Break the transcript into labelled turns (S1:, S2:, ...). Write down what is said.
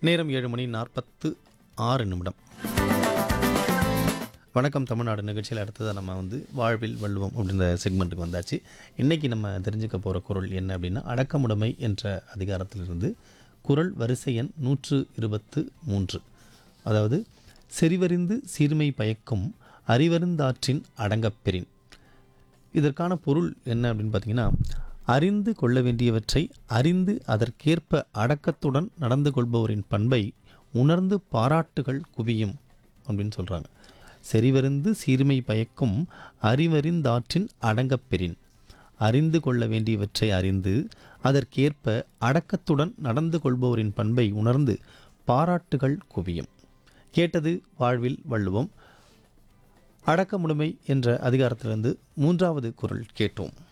S1: நேரம் ஏழு மணி நாற்பத்து ஆறு நிமிடம் வணக்கம் தமிழ்நாடு நிகழ்ச்சியில் அடுத்ததாக நம்ம வந்து வாழ்வில் வள்ளுவம் அப்படின்ற செக்மெண்ட்டுக்கு வந்தாச்சு இன்றைக்கி நம்ம தெரிஞ்சுக்க போகிற குரல் என்ன அப்படின்னா அடக்கமுடைமை என்ற அதிகாரத்திலிருந்து குரல் வரிசை எண் நூற்று இருபத்து மூன்று அதாவது செறிவறிந்து சீர்மை பயக்கும் அறிவருந்தாற்றின் அடங்கப்பெறின் இதற்கான பொருள் என்ன அப்படின்னு பார்த்தீங்கன்னா அறிந்து கொள்ள வேண்டியவற்றை அறிந்து அதற்கேற்ப அடக்கத்துடன் நடந்து கொள்பவரின் பண்பை உணர்ந்து பாராட்டுகள் குவியும் அப்படின்னு சொல்கிறாங்க செறிவறிந்து சீர்மை பயக்கும் அறிவறிந்தாற்றின் அடங்கப்பெறின் அறிந்து கொள்ள வேண்டியவற்றை அறிந்து அதற்கேற்ப அடக்கத்துடன் நடந்து கொள்பவரின் பண்பை உணர்ந்து பாராட்டுகள் குவியும் கேட்டது வாழ்வில் வள்ளுவம் அடக்கமுடைமை என்ற அதிகாரத்திலிருந்து மூன்றாவது குரல் கேட்டோம்